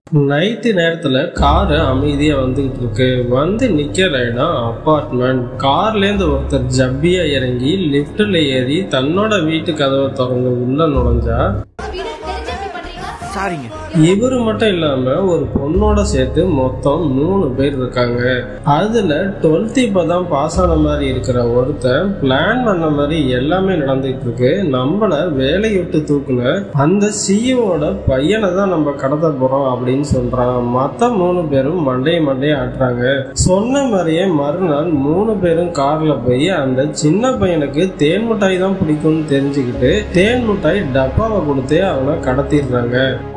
Night நேரத்துல car அமைதியா வந்துகிட்டு இருக்கு வந்து நிக்கிற இடம் அபார்ட்மெண்ட் கார்ல இருந்து ஒருத்தர் ஜப்பியா இறங்கி லிப்ட்ல ஏறி தன்னோட வீட்டு கதவை திறந்து உள்ள நுழைஞ்சா வீடு தெரிஞ்சு இப்படி பண்றீங்க சாரிங்க இவரு மட்டும் இல்லாம ஒரு பொண்ணோட சேர்த்து மொத்தம் மூணு பேர் இருக்காங்க அதுல டுவெல்த் இப்பதான் பாஸ் ஆன மாதிரி இருக்கிற ஒருத்தன் பிளான் பண்ண மாதிரி எல்லாமே நடந்துட்டு இருக்கு நம்மள வேலையை விட்டு தூக்குன அந்த சிஇஓட பையனை தான் நம்ம கடத்த போறோம் அப்படின்னு சொல்றான் மத்த மூணு பேரும் மண்டைய மண்டைய ஆட்டுறாங்க சொன்ன மாதிரியே மறுநாள் மூணு பேரும் கார்ல போய் அந்த சின்ன பையனுக்கு தேன் மிட்டாய் தான் பிடிக்கும்னு தெரிஞ்சுக்கிட்டு தேன் மிட்டாய் டப்பாவை கொடுத்து அவனை கடத்திடுறாங்க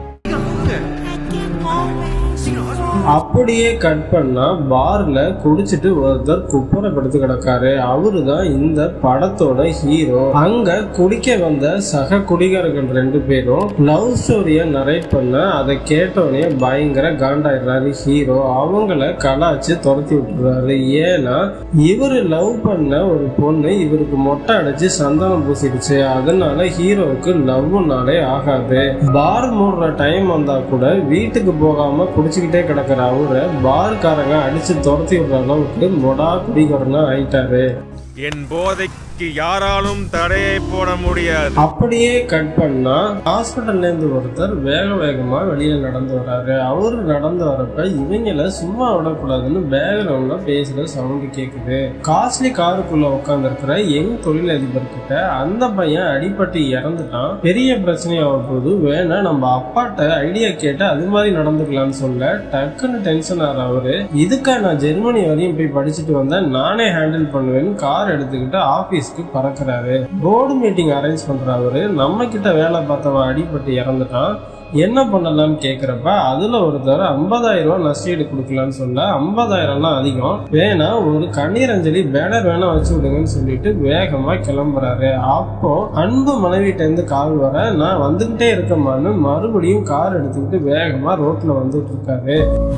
அப்படியே கட் பண்ணா பார்ல குடிச்சிட்டு ஒருத்தர் குப்புற படுத்து கிடக்காரு அவரு தான் இந்த படத்தோட ஹீரோ அங்க குடிக்க வந்த சக குடிகாரர்கள் ரெண்டு பேரும் லவ் ஸ்டோரிய நரேட் பண்ண அதை கேட்டோடனே பயங்கர காண்டாயிடுறாரு ஹீரோ அவங்கள கலாச்சு துரத்தி விட்டுறாரு ஏன்னா இவரு லவ் பண்ண ஒரு பொண்ணு இவருக்கு மொட்டை அடிச்சு சந்தனம் பூசிடுச்சு அதனால ஹீரோவுக்கு லவ்னாலே ஆகாது பார் மூடுற டைம் வந்தா கூட வீட்டுக்கு போகாம குடிச்சுக்கிட்டே கிடக்குற அவரை பார்காரங்க அடிச்சு துரத்தி விடுற அளவுக்கு மொடா குடிகாரனா ஆயிட்டாரு என் போதைக்கு யாராலும் தடையை போட முடியாது அப்படியே கட் பண்ணா ஹாஸ்பிட்டல்ல இருந்து ஒருத்தர் வேக வேகமா வெளியில நடந்து வராரு அவரு நடந்து வரப்ப இவங்கள சும்மா விடக்கூடாதுன்னு பேக்ரவுண்ட்ல பேசுற சவுண்ட் கேக்குது காஸ்ட்லி காருக்குள்ள உட்கார்ந்து இருக்கிற யங் தொழிலதிபர் கிட்ட அந்த பையன் அடிபட்டு இறந்துட்டான் பெரிய பிரச்சனையாக போது வேணா நம்ம அப்பாட்ட ஐடியா கேட்டு அது மாதிரி நடந்துக்கலாம்னு சொல்ல டக்குன்னு டென்ஷன் ஆற அவரு இதுக்கா நான் ஜெர்மனி வரையும் போய் படிச்சுட்டு வந்தேன் நானே ஹேண்டில் பண்ணுவேன்னு கார் எடுத்துக்கிட்டு ஆபீஸ்க்கு பறக்குறாரு போர்டு மீட்டிங் அரேஞ்ச் பண்ற அவரு நம்ம கிட்ட வேலை பார்த்தவன் அடிபட்டு இறந்துட்டான் என்ன பண்ணலாம்னு கேக்குறப்ப அதுல ஒருத்தர் 50000 ரூபாய் நஷ்டீடு கொடுக்கலாம்னு சொல்ல 50000 எல்லாம் அதிகம் வேணா ஒரு கண்ணீர் அஞ்சலி பேனர் வேணா வச்சு விடுங்கன்னு சொல்லிட்டு வேகமா கிளம்புறாரு அப்போ அன்பு மனைவிட்ட இருந்து கால் வர நான் வந்துகிட்டே இருக்கமான்னு மறுபடியும் கார் எடுத்துக்கிட்டு வேகமா ரோட்ல வந்துட்டு இருக்காரு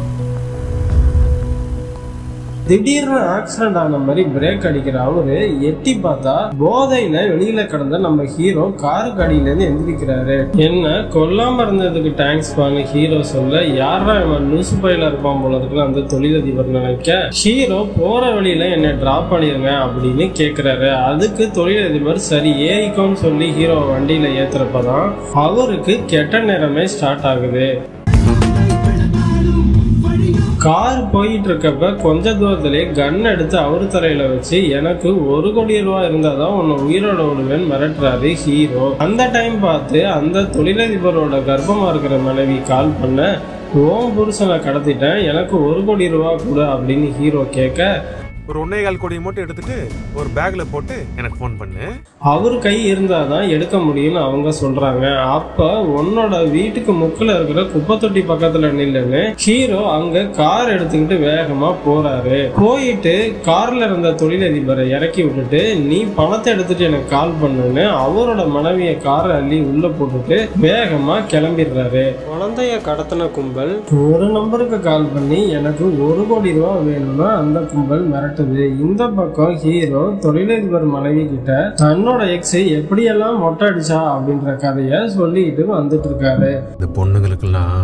திடீர்னு ஆக்சிடென்ட் ஆன மாதிரி பிரேக் அடிக்கிற அவரு எட்டி பார்த்தா போதையில வெளியில கிடந்த நம்ம ஹீரோ காருக்கு அடியில இருந்து எந்திரிக்கிறாரு என்ன கொல்லாம இருந்ததுக்கு தேங்க்ஸ் பாங்க ஹீரோ சொல்ல யாரா இவன் லூசு பயில இருப்பான் போல இருக்குன்னு அந்த தொழிலதிபர் நினைக்க ஹீரோ போற வழியில என்னை டிராப் பண்ணிருங்க அப்படின்னு கேக்குறாரு அதுக்கு தொழிலதிபர் சரி ஏறிக்கோன்னு சொல்லி ஹீரோ வண்டியில ஏத்துறப்பதான் அவருக்கு கெட்ட நேரமே ஸ்டார்ட் ஆகுது கார் போயிட்டு இருக்கப்ப கொஞ்ச தூரத்திலே கன் எடுத்து அவரு தலையில வச்சு எனக்கு ஒரு கோடி ரூபாய் இருந்தாதான் உன்னை உயிரோட விடுவேன் மிரட்டுறாரு ஹீரோ அந்த டைம் பார்த்து அந்த தொழிலதிபரோட கர்ப்பமா இருக்கிற மனைவி கால் பண்ண ஓம் புருஷனை கடத்திட்டேன் எனக்கு ஒரு கோடி ரூபாய் கொடு அப்படின்னு ஹீரோ கேட்க ஒரு ஒன்னே கால் கோடி மட்டும் எடுத்துட்டு ஒரு பேக்ல போட்டு எனக்கு ஃபோன் பண்ணு அவர் கை இருந்தாதான் எடுக்க முடியும்னு அவங்க சொல்றாங்க அப்ப உன்னோட வீட்டுக்கு முக்குல இருக்கிற குப்பை தொட்டி பக்கத்துல நில்லுன்னு ஹீரோ அங்க கார் எடுத்துக்கிட்டு வேகமா போறாரு போயிட்டு கார்ல இருந்த தொழிலதிபரை இறக்கி விட்டுட்டு நீ பணத்தை எடுத்துட்டு எனக்கு கால் பண்ணுன்னு அவரோட மனைவிய காரை அள்ளி உள்ள போட்டுட்டு வேகமா கிளம்பிடுறாரு குழந்தைய கடத்தின கும்பல் ஒரு நம்பருக்கு கால் பண்ணி எனக்கு ஒரு கோடி ரூபாய் வேணும்னா அந்த கும்பல் மிரட்டுது இந்த பக்கம் ஹீரோ தொழிலதிபர் மனைவி கிட்ட தன்னோட எக்ஸ் எப்படியெல்லாம் மொட்டை அடிச்சா அப்படின்ற கதைய சொல்லிட்டு வந்துட்டு இருக்காரு இந்த பொண்ணுங்களுக்கெல்லாம்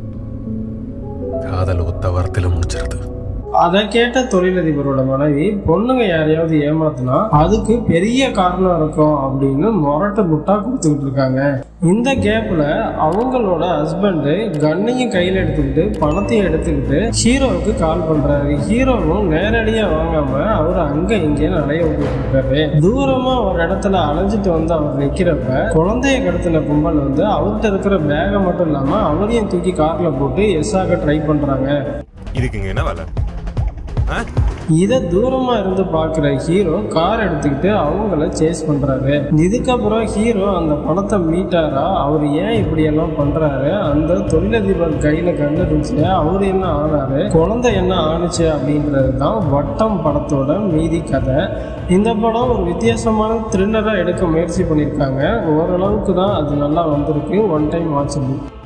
காதல் ஒத்த வாரத்தில் முடிச்சிருது அதை கேட்ட தொழிலதிபரோட மனைவி பொண்ணுங்க யாரையாவது ஏமாத்தினா அதுக்கு பெரிய காரணம் இருக்கும் அப்படின்னு முரட்டு முட்டா கொடுத்துக்கிட்டு இருக்காங்க இந்த கேப்ல அவங்களோட ஹஸ்பண்ட் கன்னையும் கையில எடுத்துக்கிட்டு பணத்தையும் எடுத்துக்கிட்டு ஹீரோவுக்கு கால் பண்றாரு ஹீரோவும் நேரடியா வாங்காம அவர் அங்க இங்கே அலைய விட்டுட்டு இருக்காரு தூரமா ஒரு இடத்துல அலைஞ்சிட்டு வந்து அவர் நிக்கிறப்ப குழந்தைய கடத்தின கும்பல் வந்து அவர்கிட்ட இருக்கிற பேகை மட்டும் இல்லாம அவரையும் தூக்கி கார்ல போட்டு எஸ் ஆக ட்ரை பண்றாங்க இதுக்குங்க என்ன வேலை ஆ? இத தூரமா இருந்து பாக்குற ஹீரோ கார் எடுத்துக்கிட்டு அவங்கள சேஸ் பண்றாரு இதுக்கப்புறம் ஹீரோ அந்த பணத்தை மீட்டாரா அவர் ஏன் இப்படி எல்லாம் பண்றாரு அந்த தொழிலதிபர் கையில கண்ணு இருந்துச்சு அவர் என்ன ஆனாரு குழந்தை என்ன ஆணுச்சு அப்படின்றது தான் வட்டம் படத்தோட மீதி கதை இந்த படம் ஒரு வித்தியாசமான த்ரில்லரா எடுக்க முயற்சி பண்ணியிருக்காங்க ஓரளவுக்கு தான் அது நல்லா வந்திருக்கு ஒன் டைம் வாட்சபிள்